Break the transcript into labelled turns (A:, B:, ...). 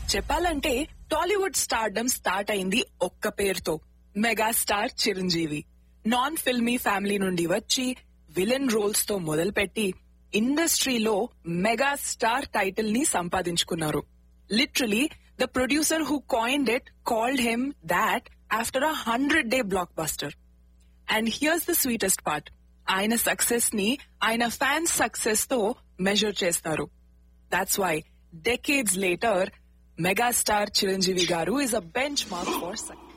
A: చెప్పాలంటే Tollywood stardom start అయింది ఒక్క పేరుతో megastar Chiranjeevi non filmy family నుండి వచ్చి విలన్ రోల్స్ తో మొదలుపెట్టి ఇండస్ట్రీలో మెగా స్టార్ టైటిల్ ని సంపాదించుకున్నారు literally the producer who coined it called him that after a hundred day blockbuster and here's the sweetest part ఆయన సక్సెస్ ని ఆయన ఫ్యాన్స్ సక్సెస్ తో మెజర్ చేస్తారు that's why decades later megastar Chiranjeevi garu is a benchmark for success